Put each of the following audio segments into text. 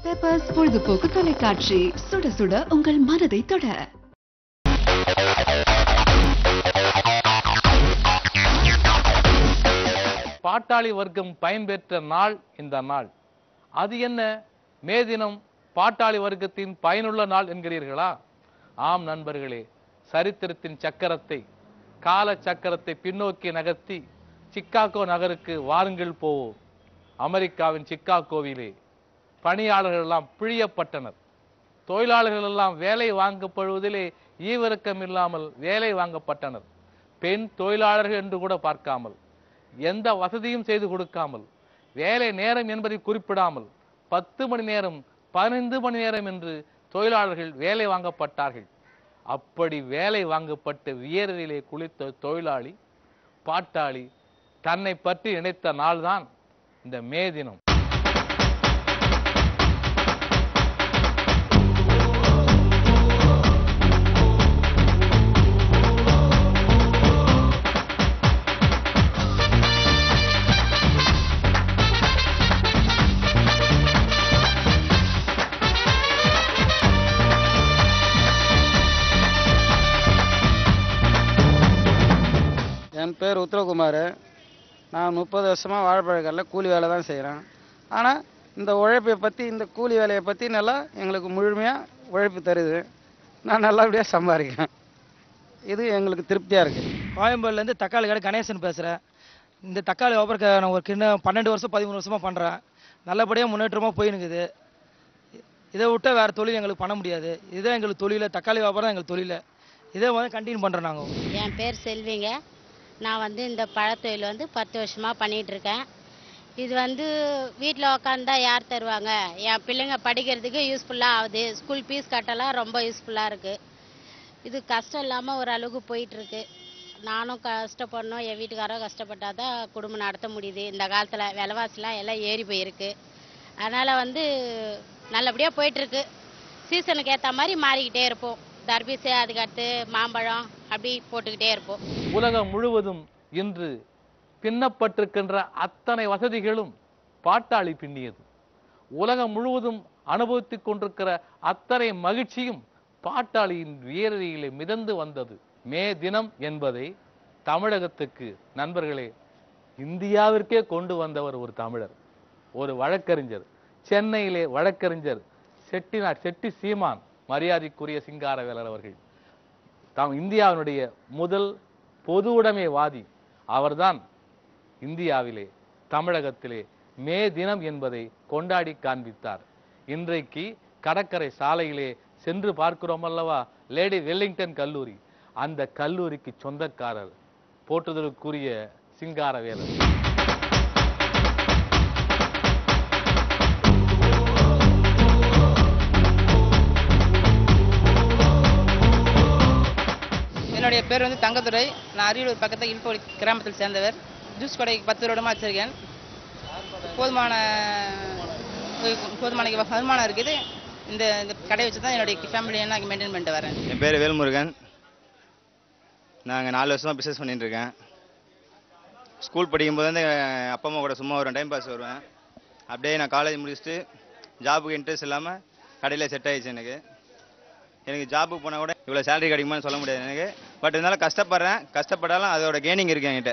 Peppers பொழுதுபோக்கு தொலைக்காட்சி சுட சுட உங்கள் மனதை தொட பாட்டாளி வர்க்கம் பயன்பெற்ற நாள் இந்த நாள் அது என்ன மே தினம் பாட்டாளி வர்க்கத்தின் பயனுள்ள நாள் என்கிறீர்களா ஆம் நண்பர்களே சரித்திரத்தின் சக்கரத்தை கால சக்கரத்தை பின்னோக்கி நகர்த்தி சிக்காகோ நகருக்கு வாருங்கள் போவோம் அமெரிக்காவின் சிக்காகோவிலே பணியாளர்கள் எல்லாம் பிழியப்பட்டனர் தொழிலாளர்கள் எல்லாம் வேலை வாங்கப்படுவதிலே ஈவிரக்கம் இல்லாமல் வேலை வாங்கப்பட்டனர் பெண் தொழிலாளர்கள் என்று கூட பார்க்காமல் எந்த வசதியும் செய்து கொடுக்காமல் வேலை நேரம் என்பதை குறிப்பிடாமல் பத்து மணி நேரம் பதினைந்து மணி நேரம் என்று தொழிலாளர்கள் வேலை வாங்கப்பட்டார்கள் அப்படி வேலை வாங்கப்பட்டு வியர்விலே குளித்த தொழிலாளி பாட்டாளி தன்னை பற்றி நினைத்த நாள்தான் இந்த மே தினம் என் பேர் உத்தரகுமார் நான் முப்பது வருஷமாக வாழைப்பழக்கரில் கூலி வேலை தான் செய்கிறேன் ஆனால் இந்த உழைப்பை பற்றி இந்த கூலி வேலையை பற்றி நல்லா எங்களுக்கு முழுமையாக உழைப்பு தருது நான் நல்லபடியாக சம்பாதிக்கிறேன் இது எங்களுக்கு திருப்தியாக இருக்குது கோயம்பேடுலேருந்து தக்காளி கடை கணேசன் பேசுகிறேன் இந்த தக்காளி வியாபாரம் நான் ஒரு கிண்ண பன்னெண்டு வருஷம் பதிமூணு வருஷமாக பண்ணுறேன் நல்லபடியாக முன்னேற்றமாக போயினுக்குது இதை விட்டா வேறு தொழில் எங்களுக்கு பண்ண முடியாது இதுதான் எங்களுக்கு தொழில் தக்காளி வியாபாரம் தான் எங்களுக்கு தொழில் இதை வந்து கண்டினியூ பண்ணுறோம் நாங்கள் என் பேர் செல்விங்க நான் வந்து இந்த பழத்தொழில் வந்து பத்து வருஷமாக பண்ணிட்டு இருக்கேன் இது வந்து வீட்டில் உக்காந்தா யார் தருவாங்க என் பிள்ளைங்க படிக்கிறதுக்கு யூஸ்ஃபுல்லாக ஆகுது ஸ்கூல் ஃபீஸ் கட்டலாம் ரொம்ப யூஸ்ஃபுல்லாக இருக்குது இது கஷ்டம் இல்லாமல் ஓரளவுக்கு போயிட்டுருக்கு நானும் கஷ்டப்படணும் என் வீட்டுக்காரரும் கஷ்டப்பட்டால் தான் குடும்பம் நடத்த முடியுது இந்த காலத்தில் விலைவாசிலாம் எல்லாம் ஏறி போயிருக்கு அதனால் வந்து நல்லபடியாக போயிட்டுருக்கு சீசனுக்கு ஏற்ற மாதிரி மாறிக்கிட்டே இருப்போம் தர்பீஸு அதுக்கடுத்து மாம்பழம் அப்படி போட்டுக்கிட்டே இருப்போம் உலகம் முழுவதும் இன்று பின்னப்பட்டிருக்கின்ற அத்தனை வசதிகளும் பாட்டாளி பின்னியது உலகம் முழுவதும் அனுபவித்துக் கொண்டிருக்கிற அத்தனை மகிழ்ச்சியும் பாட்டாளியின் வியரடியிலே மிதந்து வந்தது மே தினம் என்பதை தமிழகத்துக்கு நண்பர்களே இந்தியாவிற்கே கொண்டு வந்தவர் ஒரு தமிழர் ஒரு வழக்கறிஞர் சென்னையிலே வழக்கறிஞர் செட்டிநாட் செட்டி சீமான் மரியாதைக்குரிய சிங்காரவேலர் அவர்கள் தாம் இந்தியாவினுடைய முதல் பொது உடைமைவாதி அவர்தான் இந்தியாவிலே தமிழகத்திலே மே தினம் என்பதை கொண்டாடி காண்பித்தார் இன்றைக்கு கடற்கரை சாலையிலே சென்று பார்க்கிறோம் அல்லவா லேடி வெல்லிங்டன் கல்லூரி அந்த கல்லூரிக்கு சொந்தக்காரர் போற்றுதலுக்குரிய சிங்காரவேலர் என்னுடைய பேர் வந்து தங்கத்துறை நான் அரியலூர் பக்கத்தில் இல்போடி கிராமத்தில் சேர்ந்தவர் ஜூஸ் கடைக்கு பத்து வருடமாக வச்சிருக்கேன் போதுமான போதுமான வருமானம் இருக்குது இந்த இந்த கடையை வச்சு தான் என்னுடைய ஃபேமிலியை நான் மெயின்டைன் பண்ணிட்டு வரேன் என் பேர் வேல்முருகன் நாங்கள் நாலு வருஷமாக பிஸ்னஸ் பண்ணிட்டு இருக்கேன் ஸ்கூல் படிக்கும்போது வந்து எங்கள் அப்பா அம்மா கூட சும்மா ஒரு டைம் பாஸ் வருவேன் அப்படியே நான் காலேஜ் முடிச்சுட்டு ஜாபுக்கு இன்ட்ரெஸ்ட் இல்லாமல் கடையில் செட் ஆயிடுச்சு எனக்கு எனக்கு ஜாபுக்கு போனால் கூட இவ்வளோ சேலரி கிடைக்குமான்னு சொல்ல முடியாது எனக்கு பட் இருந்தாலும் கஷ்டப்படுறேன் கஷ்டப்பட்டாலும் அதோட கெய்னிங் இருக்கு என்கிட்ட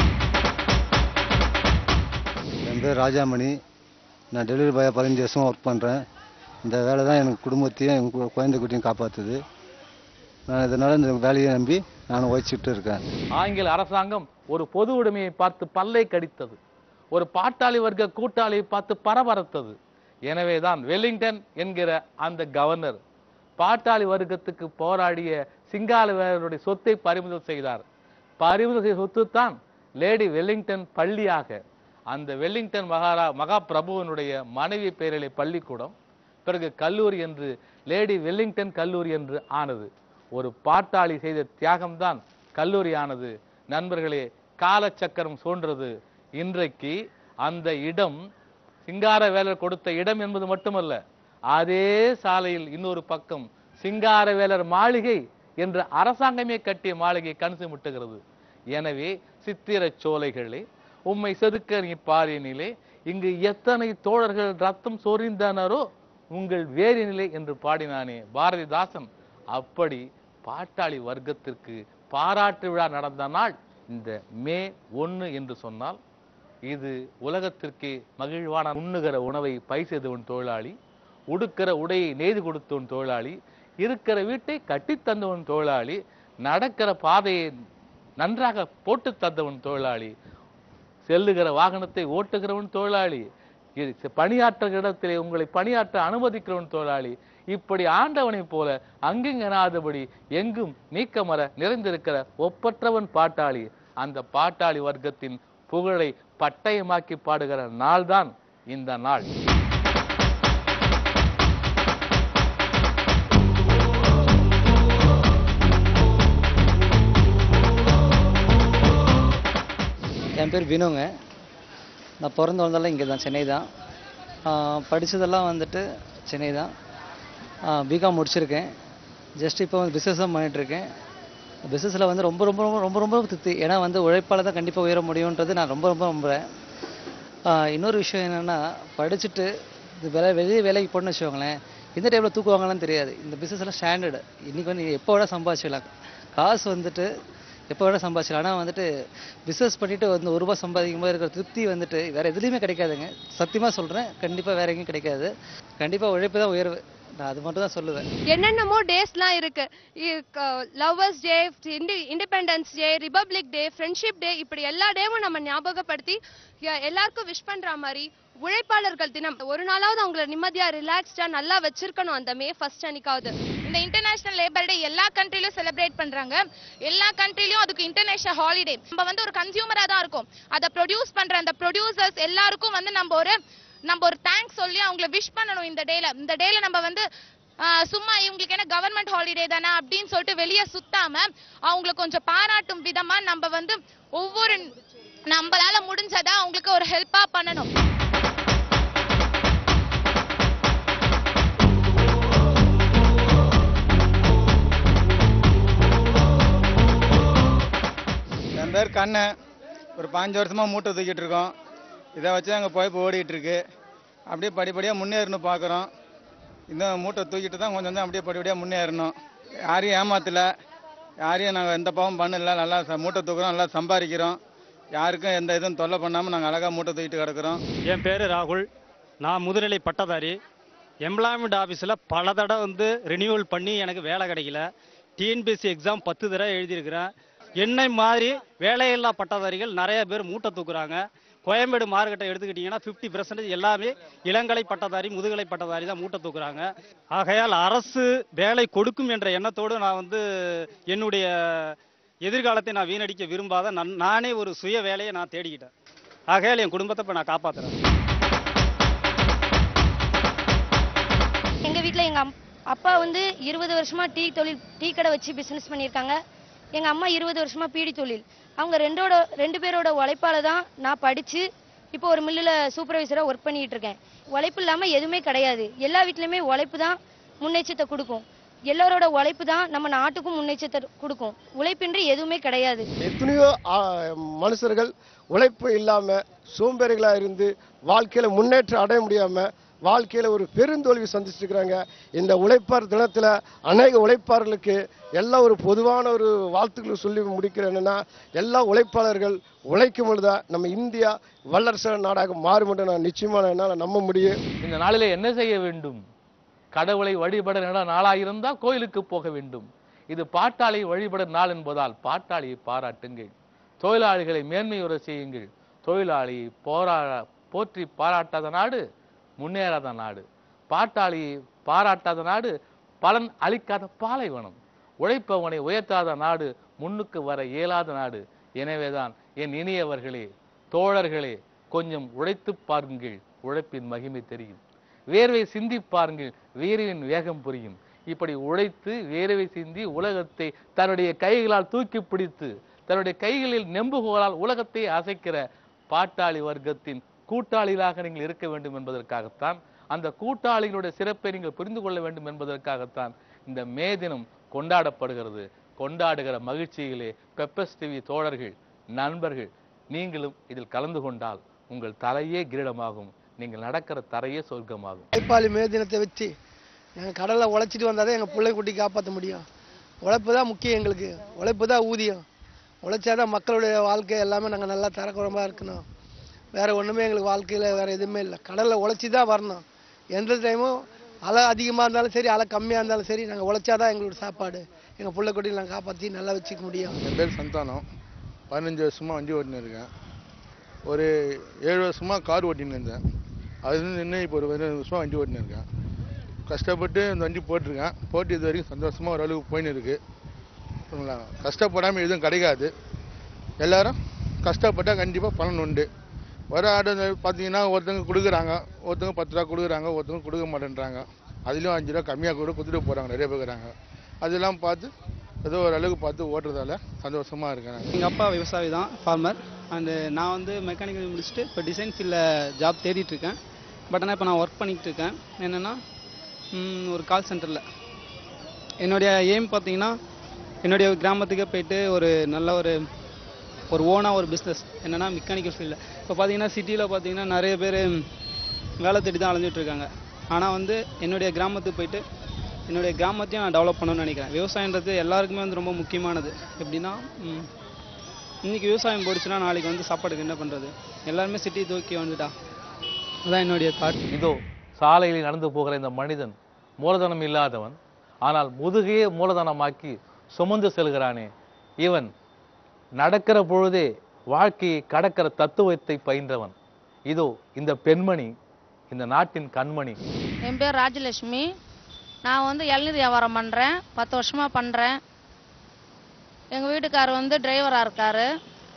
என் பேர் ராஜாமணி நான் டெலிவரி பாயாக பதினஞ்சு வருஷமாக ஒர்க் பண்ணுறேன் இந்த வேலை தான் எனக்கு குடும்பத்தையும் என் கு- குழந்தை குட்டியும் காப்பாற்றுது நான் இதனால் இந்த வேலையை நம்பி நான் உழைச்சிட்டு இருக்கேன் ஆங்கில அரசாங்கம் ஒரு பொது உடைமையை பார்த்து பல்லை கடித்தது ஒரு பாட்டாளி வர்க்க கூட்டாளியை பார்த்து பரபரத்தது எனவேதான் வெல்லிங்டன் என்கிற அந்த கவர்னர் பாட்டாளி வர்க்கத்துக்கு போராடிய சிங்காலவேலருடைய சொத்தை பறிமுதல் செய்தார் பறிமுதல் செய்த சொத்து தான் லேடி வெல்லிங்டன் பள்ளியாக அந்த வெல்லிங்டன் மகாரா மகா பிரபுவனுடைய மனைவி பெயரிலே பள்ளிக்கூடம் பிறகு கல்லூரி என்று லேடி வெல்லிங்டன் கல்லூரி என்று ஆனது ஒரு பாட்டாளி செய்த தியாகம்தான் கல்லூரி ஆனது நண்பர்களே காலச்சக்கரம் சோன்றது இன்றைக்கு அந்த இடம் சிங்காரவேலர் கொடுத்த இடம் என்பது மட்டுமல்ல அதே சாலையில் இன்னொரு பக்கம் சிங்காரவேலர் மாளிகை என்ற அரசாங்கமே கட்டிய மாளிகை கண் முட்டுகிறது எனவே சித்திரச் சோலைகளே உம்மை செதுக்க நீ பாரினிலே இங்கு எத்தனை தோழர்கள் ரத்தம் சொரிந்தனரோ உங்கள் வேரினிலை என்று பாடினானே பாரதிதாசன் அப்படி பாட்டாளி வர்க்கத்திற்கு பாராட்டு விழா நடந்த நாள் இந்த மே ஒன்று என்று சொன்னால் இது உலகத்திற்கே மகிழ்வான உண்ணுகிற உணவை பை செய்தவன் தொழிலாளி உடுக்கிற உடையை நெய்து கொடுத்தவன் தொழிலாளி இருக்கிற வீட்டை கட்டித் தந்தவன் தொழிலாளி நடக்கிற பாதையை நன்றாக போட்டு தந்தவன் தொழிலாளி செல்லுகிற வாகனத்தை ஓட்டுகிறவன் தொழிலாளி இ- பணியாற்றுகிற இடத்திலே உங்களை பணியாற்ற அனுமதிக்கிறவன் தொழிலாளி இப்படி ஆண்டவனைப் போல அங்கிங்கனாதபடி எங்கும் நீக்கமர நிறைந்திருக்கிற ஒப்பற்றவன் பாட்டாளி அந்த பாட்டாளி வர்க்கத்தின் புகழை பட்டயமாக்கி பாடுகிற நாள்தான் இந்த நாள் என் பேர் வினுங்க நான் பிறந்து வளர்ந்தெல்லாம் இங்கே தான் சென்னை தான் படித்ததெல்லாம் வந்துட்டு சென்னை தான் பிகாம் முடிச்சிருக்கேன் ஜஸ்ட் இப்போ வந்து பிஸ்னஸ் தான் பண்ணிகிட்ருக்கேன் பிஸ்னஸில் வந்து ரொம்ப ரொம்ப ரொம்ப ரொம்ப ரொம்ப திருப்தி ஏன்னா வந்து உழைப்பால் தான் கண்டிப்பாக உயர முடியுன்றது நான் ரொம்ப ரொம்ப நம்புகிறேன் ஆஹ் இன்னொரு விஷயம் என்னென்னா படிச்சுட்டு இது வேலை வெளியே வேலைக்கு போகணும்னு வச்சுக்கோங்களேன் எந்த டைமில் தூக்குவாங்களான்னு தெரியாது இந்த பிஸ்னஸ் எல்லாம் ஸ்டாண்டர்டு இன்றைக்கி வந்து எப்போ விட சம்பாதிச்சிடலாம் காசு வந்துட்டு எப்போ விட சம்பாதிச்சிடலாம் ஆனால் வந்துட்டு பிஸ்னஸ் பண்ணிட்டு வந்து ஒரு ரூபாய் சம்பாதிக்கும் போது இருக்கிற திருப்தி வந்துட்டு வேறு எதுலேயுமே கிடைக்காதுங்க சத்தியமாக சொல்கிறேன் கண்டிப்பாக வேற எங்கேயும் கிடைக்காது கண்டிப்பாக உழைப்பு தான் உயர்வு நான் அது மட்டும் தான் சொல்லுவேன் என்னென்னமோ டேஸ்லாம் இருக்கு lovers day independence day republic day friendship day இப்படி எல்லா டேவும் நம்ம ஞாபகப்படுத்தி எ- எல்லாருக்கும் விஷ் பண்ற மாதிரி உழைப்பாளர்கள் தினம் ஒரு நாளாவது அவங்கள நிம்மதியா ரிலாக்ஸ்டா நல்லா வச்சிருக்கணும் அந்த மே ஃபர்ஸ்ட் அன்னைக்காவது இந்த இன்டர்நேஷனல் லேபர் டே எல்லா கண்ட்ரிலும் செலிப்ரேட் பண்றாங்க எல்லா கண்ட்ரிலயும் அதுக்கு இன்டர்நேஷனல் ஹாலிடே நம்ம வந்து ஒரு கன்சியூமரா தான் இருக்கும் அதை ப்ரொடியூஸ் பண்ற அந்த ப்ரொடியூசர்ஸ் எல்லாருக்கும் வந்து நம்ம ஒரு நம்ம ஒரு தேங்க்ஸ் சொல்லி அவங்கள விஷ் பண்ணணும் இந்த டேல இந்த டேல நம்ம வந்து ஆஹ், சும்மா இவங்களுக்கு என்ன கவர்மெண்ட் ஹாலிடே தானே அப்படின்னு சொல்லிட்டு வெளியே சுத்தாம அவங்கள கொஞ்சம் பாராட்டும் விதமா நம்ம வந்து ஒவ்வொரு நம்மளால முடிஞ்சதா அவங்களுக்கு ஒரு ஹெல்ப்பா பண்ணணும் என் பேர் கண்ணன் ஒரு பாஞ்சு வருஷமாக மூட்டை தூக்கிட்டு இருக்கோம் இதை வச்சு அங்கே போய் ஓடிட்டு இருக்கு அப்படியே படிப்படியாக முன்னேறணும் பார்க்குறோம் இந்த மூட்டை தூக்கிட்டு தான் கொஞ்சம் கொஞ்சம் அப்படியே படிப்படியாக முன்னேறணும் யாரையும் ஏமாத்தல யாரையும் நாங்கள் எந்த பாவம் பண்ணல நல்லா ச- மூட்டை தூக்குறோம் நல்லா சம்பாதிக்கிறோம் யாருக்கும் எந்த இதுவும் தொல்லை பண்ணாமல் நாங்கள் அழகாக மூட்டை தூக்கிட்டு கிடக்குறோம் என் பேர் ராகுல் நான் முதுநிலை பட்டதாரி எம்ப்ளாய்மெண்ட் ஆஃபீஸில் பல தடவை வந்து ரினியூவல் பண்ணி எனக்கு வேலை கிடைக்கல டிஎன்பிஎஸ்சி எக்ஸாம் பத்து தடவை எழுதியிருக்கிறேன் என்னை மாதிரி வேலையில்லா பட்டதாரிகள் நிறைய பேர் மூட்டை தூக்குறாங்க கோயம்பேடு மார்க்கெட்டை எடுத்துக்கிட்டிங்கன்னா ஃபிஃப்டி பர்சன்டேஜ் எல்லாமே இளங்கலை பட்டதாரி முதுகலை பட்டதாரி தான் மூட்டை தூக்குறாங்க ஆகையால் அரசு வேலை கொடுக்கும் என்ற எண்ணத்தோடு நான் வந்து என்னுடைய எதிர்காலத்தை நான் வீணடிக்க விரும்பாத நான் நானே ஒரு சுய வேலையை நான் தேடிக்கிட்டேன் ஆகையால் என் குடும்பத்தை இப்போ நான் காப்பாற்றுறேன் எங்க வீட்ல எங்க அம்- அப்பா வந்து இருபது வருஷமா டீ தொழில் டீ கடை வச்சு பிசினஸ் பண்ணியிருக்காங்க எங்க அம்மா இருபது வருஷமா பீடி தொழில் அவங்க ரெண்டோட ரெண்டு பேரோட உழைப்பால தான் நான் படிச்சு இப்போ ஒரு மில்லுல சூப்பர்வைசரா ஒர்க் பண்ணிட்டு இருக்கேன் உழைப்பு இல்லாம எதுவுமே கிடையாது எல்லா வீட்லயுமே உழைப்பு தான் முன்னேற்றத்தை கொடுக்கும் எல்லாரோட உழைப்பு தான் நம்ம நாட்டுக்கும் முன்னேற்றத்தை கொடுக்கும் உழைப்பின்றி எதுவுமே கிடையாது எத்தனையோ ஆ, மனுஷர்கள் உழைப்பு இல்லாம சோம்பேறிகளா இருந்து வாழ்க்கையில முன்னேற்றம் அடைய முடியாம வாழ்க்கையில ஒரு பெருந்தோல்வி சந்திச்சுட்டு இருக்கிறாங்க இந்த உழைப்பார் தினத்துல அநேக உழைப்பாளர்களுக்கு எல்லா ஒரு பொதுவான ஒரு வாழ்த்துக்களை சொல்லி முடிக்கிறேன் என்னன்னா எல்லா உழைப்பாளர்கள் உழைக்கும் பொழுதுதான் நம்ம இந்தியா வல்லரசு நாடாக மாறும் என்று நான் நிச்சயமா என்னால் நம்ப முடியும் இந்த நாளிலே என்ன செய்ய வேண்டும் கடவுளை வழிபட நட- நாளாயிருந்தால் கோயிலுக்கு போக வேண்டும் இது பாட்டாளி வழிபட நாள் என்பதால் பாட்டாளியை பாராட்டுங்கள் தொழிலாளிகளை மேன்மையுற செய்யுங்கள் தொழிலாளி போரா போற்றி பாராட்டாத நாடு முன்னேறாத நாடு பாட்டாளியை பாராட்டாத நாடு பலன் அளிக்காத பாலைவனம் உழைப்பவனை உயர்த்தாத நாடு முன்னுக்கு வர இயலாத நாடு எனவேதான் என் இனியவர்களே தோழர்களே கொஞ்சம் உழைத்து பாருங்கள் உழைப்பின் மகிமை தெரியும் வேர்வை சிந்தி பாருங்கள் வேர்வின் வேகம் புரியும் இப்படி உழைத்து வேர்வை சிந்தி உலகத்தை தன்னுடைய கைகளால் தூக்கி பிடித்து தன்னுடைய கைகளில் நெம்புகோலால் உலகத்தை அசைக்கிற பாட்டாளி வர்க்கத்தின் கூட்டாளிகளாக நீங்கள் இருக்க வேண்டும் என்பதற்காகத்தான் அந்த கூட்டாளிகளுடைய சிறப்பை நீங்கள் புரிந்து கொள்ள வேண்டும் என்பதற்காகத்தான் இந்த மே தினம் கொண்டாடப்படுகிறது கொண்டாடுகிற மகிழ்ச்சியிலே பெப்பஸ் டிவி தோழர்கள் நண்பர்கள் நீங்களும் இதில் கலந்து கொண்டால் உங்கள் தலையே கிரீடமாகும் நீங்கள் நடக்கிற தரையே சொர்க்கமாகும் உழைப்பாளி மே தினத்தை வச்சு நாங்கள் கடலில் உழைச்சிட்டு வந்தால் தான் எங்கள் பிள்ளை குட்டி காப்பாற்ற முடியும் உழைப்பு தான் முக்கியம் எங்களுக்கு உழைப்பு தான் ஊதியம் உழைச்சாதான் மக்களுடைய வாழ்க்கை எல்லாமே நாங்கள் நல்லா தரக்குறமாக இருக்கணும் வேற ஒன்றுமே எங்களுக்கு வாழ்க்கையில் வேற எதுவுமே இல்லை கடலில் உழைச்சி தான் வரணும் எந்த டைமும் அலை அதிகமாக இருந்தாலும் சரி அலை கம்மியாக இருந்தாலும் சரி நாங்கள் உழைச்சாதான் எங்களோட சாப்பாடு எங்கள் பிள்ளை குட்டியை நாங்கள் காப்பாற்றி நல்லா வச்சுக்க முடியும் என் பேர் சந்தானம் பதினஞ்சு வருஷமாக வண்டி ஓட்டின்னு இருக்கேன் ஒரு ஏழு வருஷமாக கார் ஓட்டின்னு இருந்தேன் அது நின்று இப்போ ஒரு பதினஞ்சு வருஷமாக வண்டி ஓட்டின்னு இருக்கேன் கஷ்டப்பட்டு இந்த வண்டி போட்டிருக்கேன் போட்டு இது வரைக்கும் சந்தோஷமாக ஓரளவுக்கு போயின்னு இருக்கு சரிங்களா கஷ்டப்படாமல் எதுவும் கிடைக்காது எல்லாரும் கஷ்டப்பட்டால் கண்டிப்பாக பலன் உண்டு வர ஆர்டர் பார்த்தீங்கன்னா ஒருத்தங்க கொடுக்குறாங்க ஒருத்தங்க பத்து ரூபா கொடுக்குறாங்க ஒருத்தங்க கொடுக்க மாட்டேன்றாங்க அதுலேயும் அஞ்சு ரூபா கம்மியாக கூட கொடுத்துட்டு போகிறாங்க நிறைய பேர் இருக்கிறாங்க அதெல்லாம் பார்த்து ஏதோ ஓரளவுக்கு பார்த்து ஓட்டுறதால சந்தோஷமாக இருக்கேன் நான். எங்கள் அப்பா விவசாயி தான் ஃபார்மர் அண்டு நான் வந்து மெக்கானிக்கல் முடிச்சுட்டு இப்போ டிசைன் ஃபீல்டில் ஜாப் தேடிட்டு இருக்கேன் பட் ஆனால் இப்போ நான் ஒர்க் பண்ணிக்கிட்டு இருக்கேன் என்னென்னா ஒரு கால் சென்டரில் என்னுடைய எய்ம் பார்த்தீங்கன்னா என்னுடைய கிராமத்துக்கே போயிட்டு ஒரு நல்ல ஒரு ஒரு ஓனாக ஒரு பிஸ்னஸ் என்னென்னா மெக்கானிக்கல் ஃபீல்டில் இப்போ பார்த்தீங்கன்னா சிட்டியில் பார்த்தீங்கன்னா நிறைய பேர் வேலை தேடி தான் அலைஞ்சிட்டு இருக்காங்க ஆனால் வந்து என்னுடைய கிராமத்துக்கு போயிட்டு என்னுடைய கிராமத்தையும் நான் டெவலப் பண்ணணும்னு நினைக்கிறேன் விவசாயன்றது எல்லாருக்குமே வந்து ரொம்ப முக்கியமானது எப்படின்னா ம், இன்னைக்கு விவசாயம் போயிடுச்சுன்னா நாளைக்கு வந்து சாப்பாடுக்கு என்ன பண்ணுறது எல்லாருமே சிட்டி தூக்கி வந்துட்டா அதான் என்னுடைய தாட் இதோ சாலையில் நடந்து போகிற இந்த மனிதன் மூலதனம் இல்லாதவன் ஆனால் முதுகையே மூலதனமாக்கி சுமந்து செல்கிறானே இவன் நடக்கிற பொழுதே வாழ்க்கையை கடக்கிற தத்துவத்தை பயின்றவன் இதோ இந்த பெண்மணி இந்த நாட்டின் கண்மணி என் பேர் ராஜலட்சுமி நான் வந்து இளநீர் வியாபாரம் பண்ணுறேன் பத்து வருஷமாக பண்ணுறேன் எங்கள் வீட்டுக்காரர் வந்து டிரைவராக இருக்கார்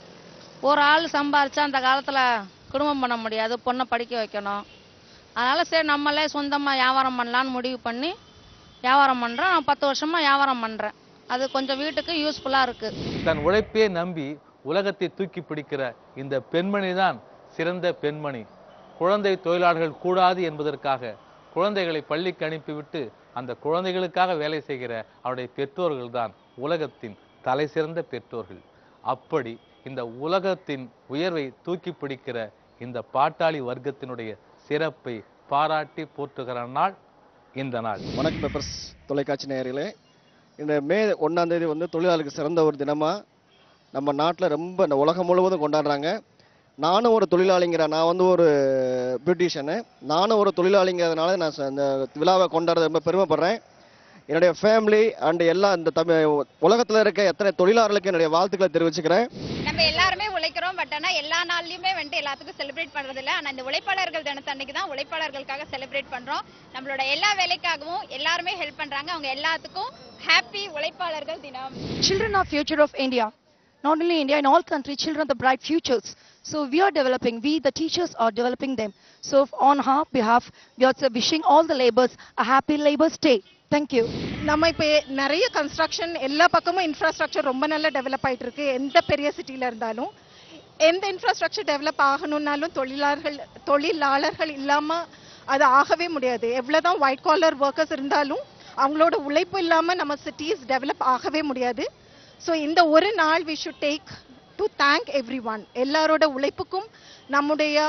ஒரு ஆள் சம்பாரிச்சா அந்த காலத்தில் குடும்பம் பண்ண முடியாது பொண்ணை படிக்க வைக்கணும் அதனால் சரி நம்மளே சொந்தமாக வியாபாரம் பண்ணலான்னு முடிவு பண்ணி வியாபாரம் பண்ணுறேன் நான் பத்து வருஷமாக வியாபாரம் பண்ணுறேன் அது கொஞ்சம் வீட்டுக்கு யூஸ்ஃபுல்லாக இருக்குது தன் உழைப்பே நம்பி உலகத்தை தூக்கி பிடிக்கிற இந்த பெண்மணி தான் சிறந்த பெண்மணி குழந்தை தொழிலாளர்கள் கூடாது என்பதற்காக குழந்தைகளை பள்ளிக்கு அனுப்பிவிட்டு அந்த குழந்தைகளுக்காக வேலை செய்கிற அவருடைய பெற்றோர்கள் தான் உலகத்தின் தலை சிறந்த பெற்றோர்கள் அப்படி இந்த உலகத்தின் உயர்வை தூக்கி பிடிக்கிற இந்த பாட்டாளி வர்க்கத்தினுடைய சிறப்பை பாராட்டி போற்றுகிற நாள் இந்த நாள் வணக்கம் பேப்பர்ஸ் தொலைக்காட்சி நேயர்களே இந்த மே ஒன்றாம் தேதி வந்து தொழிலாளருக்கு சிறந்த ஒரு தினமாக நம்ம நாட்டில் ரொம்ப இந்த உலகம் முழுவதும் கொண்டாடுறாங்க நானும் ஒரு தொழிலாளிங்கிற நான் வந்து ஒரு பியூட்டிஷியனு நானும் ஒரு தொழிலாளிங்கிறதுனால நான் ச- இந்த விழாவை கொண்டாடுறது ரொம்ப பெருமைப்படுறேன் என்னுடைய ஃபேமிலி அண்ட் எல்லா இந்த தமிழ் உலகத்தில் இருக்க எத்தனை தொழிலாளர்களுக்கு என்னுடைய வாழ்த்துக்களை தெரிவிச்சுக்கிறேன் நம்ம எல்லாருமே உழைக்கிறோம் பட் ஆனா எல்லா நாள்லயுமே வந்துட்டு எல்லாத்துக்கும் செலிப்ரேட் பண்றது இல்ல ஆனா இந்த உழைப்பாளர்கள் தினத்து அன்னைக்கு தான் உழைப்பாளர்களுக்காக செலிப்ரேட் பண்றோம் நம்மளோட எல்லா வேலைக்காகவும் எல்லாருமே ஹெல்ப் பண்றாங்க அவங்க எல்லாத்துக்கும் ஹாப்பி உழைப்பாளர்கள் தினம் Children are future of India. Not only India, in all countries, children are the bright futures. So we are developing, we the teachers are developing them. So on our behalf, we are also wishing all the laborers a happy Labour's Day. Thank you. நம்ம இப்போ நிறைய construction எல்லா பக்கமும் infrastructure ரொம்ப நல்லா develop ஆயிட்டு இருக்கு எந்த பெரிய சிட்டில இருந்தாலும் எந்த இன்ஃப்ராஸ்ட்ரக்சர் டெவலப் ஆகணும்னாலும் தொழிலாளர்கள் தொழிலாளர்கள் இல்லாம அது ஆகவே முடியாது எவ்வளவுதான் ஒயிட் காலர் ஒர்க்கர்ஸ் இருந்தாலும் அவங்களோட உழைப்பு இல்லாம நம்ம சிட்டிஸ் டெவலப் ஆகவே முடியாது ஸோ இந்த ஒரு நாள் we should take to thank everyone எல்லாரோட உழைப்புக்கும் நம்முடைய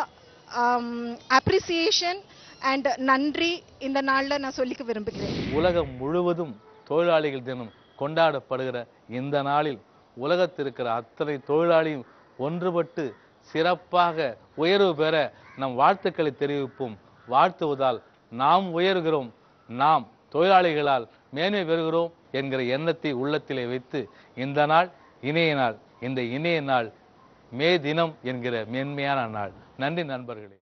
அப்ரிசியேஷன் அண்ட் நன்றி இந்த நாள்ல நான் சொல்லிக்க விரும்புகிறேன் உலகம் முழுவதும் தொழிலாளிகள் தினம் கொண்டாடப்படுகிற இந்த நாளில் உலகத்தில் இருக்கிற அத்தனை தொழிலாளியும் ஒன்றுபட்டு சிறப்பாக உயர்வு பெற நம் வாழ்த்துக்களை தெரிவிப்போம் வாழ்த்துவதால் நாம் உயர்கிறோம் நாம் தொழிலாளிகளால் மேன்மை பெறுகிறோம் என்கிற எண்ணத்தை உள்ளத்திலே வைத்து இந்த நாள் இணைய நாள் இந்த இணைய நாள் மே தினம் என்கிற மேன்மையான நாள் நன்றி நண்பர்களே